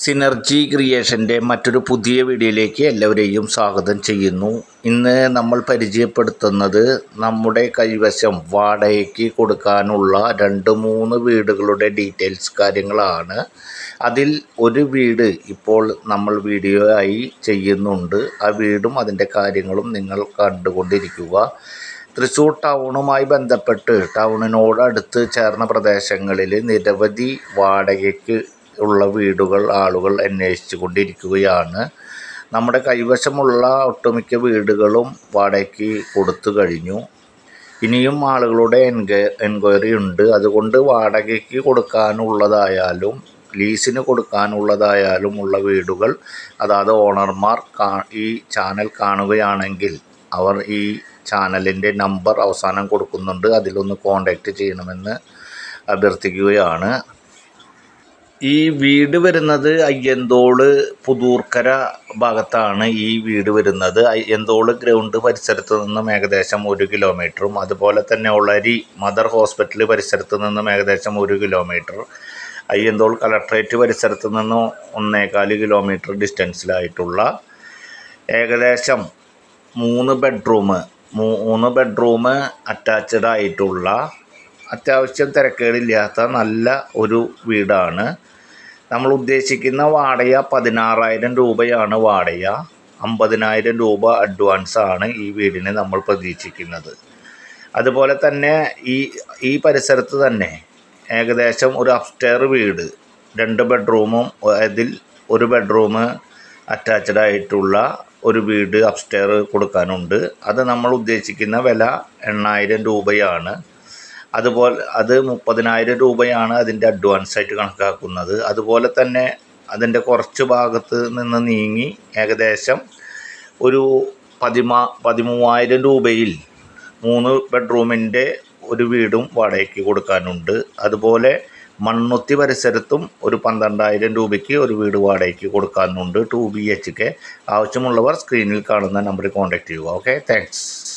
synergy ക്രിയേഷൻ്റെ മറ്റൊരു പുതിയ വീഡിയോയിലേക്ക് എല്ലാവരെയും സ്വാഗതം ചെയ്യുന്നു ഇന്ന് നമ്മൾ പരിചയപ്പെടുത്തുന്നത് നമ്മുടെ കൈവശം വാടകയ്ക്ക് കൊടുക്കാനുള്ള രണ്ട് മൂന്ന് വീടുകളുടെ ഡീറ്റെയിൽസ് കാര്യങ്ങളാണ് അതിൽ ഒരു വീട് ഇപ്പോൾ നമ്മൾ വീഡിയോ ആയി ചെയ്യുന്നുണ്ട് ആ വീടും അതിൻ്റെ കാര്യങ്ങളും നിങ്ങൾ കണ്ടുകൊണ്ടിരിക്കുക തൃശ്ശൂർ ടൗണുമായി ബന്ധപ്പെട്ട് ടൗണിനോട് അടുത്ത് ചേർന്ന പ്രദേശങ്ങളിൽ നിരവധി വാടകയ്ക്ക് ഉള്ള വീടുകൾ ആളുകൾ അന്വേഷിച്ചു കൊണ്ടിരിക്കുകയാണ് നമ്മുടെ കൈവശമുള്ള ഒട്ടുമിക്ക വീടുകളും വാടകയ്ക്ക് കൊടുത്തു കഴിഞ്ഞു ഇനിയും ആളുകളുടെ എൻക്വ എൻക്വയറി ഉണ്ട് അതുകൊണ്ട് വാടകയ്ക്ക് കൊടുക്കാനുള്ളതായാലും ലീസിന് കൊടുക്കാനുള്ളതായാലും ഉള്ള വീടുകൾ അതാത് ഓണർമാർ കാ ഈ ചാനൽ കാണുകയാണെങ്കിൽ അവർ ഈ ചാനലിൻ്റെ നമ്പർ അവസാനം കൊടുക്കുന്നുണ്ട് അതിലൊന്ന് കോണ്ടാക്റ്റ് ചെയ്യണമെന്ന് അഭ്യർത്ഥിക്കുകയാണ് ഈ വീട് വരുന്നത് അയ്യന്തോള് പുതൂർക്കര ഭാഗത്താണ് ഈ വീട് വരുന്നത് അയ്യന്തോള് ഗ്രൗണ്ട് പരിസരത്ത് നിന്നും ഏകദേശം ഒരു കിലോമീറ്ററും അതുപോലെ തന്നെ ഒളരി മദർ ഹോസ്പിറ്റൽ പരിസരത്ത് നിന്നും ഏകദേശം ഒരു കിലോമീറ്റർ അയ്യന്തോൾ കളക്ട്രേറ്റ് പരിസരത്ത് നിന്നും ഒന്നേകാല് കിലോമീറ്റർ ഡിസ്റ്റൻസിലായിട്ടുള്ള ഏകദേശം മൂന്ന് ബെഡ്റൂം മൂന്ന് ബെഡ്റൂം അറ്റാച്ച്ഡ് ആയിട്ടുള്ള അത്യാവശ്യം തിരക്കേടില്ലാത്ത നല്ല ഒരു വീടാണ് നമ്മൾ ഉദ്ദേശിക്കുന്ന വാടക പതിനാറായിരം രൂപയാണ് വാടക അമ്പതിനായിരം രൂപ അഡ്വാൻസ് ആണ് ഈ വീടിന് നമ്മൾ പ്രതീക്ഷിക്കുന്നത് അതുപോലെ തന്നെ ഈ ഈ പരിസരത്ത് തന്നെ ഏകദേശം ഒരു അപ്സ്റ്റെയർ വീട് രണ്ട് ബെഡ്റൂമും അതിൽ ഒരു ബെഡ്റൂം അറ്റാച്ച്ഡ് ആയിട്ടുള്ള ഒരു വീട് അപ്സ്റ്റെയർ കൊടുക്കാനുണ്ട് അത് നമ്മൾ ഉദ്ദേശിക്കുന്ന വില എണ്ണായിരം രൂപയാണ് അതുപോലെ അത് മുപ്പതിനായിരം രൂപയാണ് അതിൻ്റെ അഡ്വാൻസ് ആയിട്ട് കണക്കാക്കുന്നത് അതുപോലെ തന്നെ അതിൻ്റെ കുറച്ച് ഭാഗത്ത് നിന്ന് നീങ്ങി ഏകദേശം ഒരു പതിമാ പതിമൂവായിരം രൂപയിൽ മൂന്ന് ബെഡ്റൂമിൻ്റെ ഒരു വീടും വാടകയ്ക്ക് കൊടുക്കാനുണ്ട് അതുപോലെ മണ്ണുത്തി പരിസരത്തും ഒരു പന്ത്രണ്ടായിരം രൂപയ്ക്ക് ഒരു വീട് വാടകയ്ക്ക് കൊടുക്കാനുണ്ട് ടു ബി എച്ച് കെ ആവശ്യമുള്ളവർ സ്ക്രീനിൽ കാണുന്ന നമ്പറിൽ കോൺടാക്റ്റ് ചെയ്യുക ഓക്കെ താങ്ക്സ്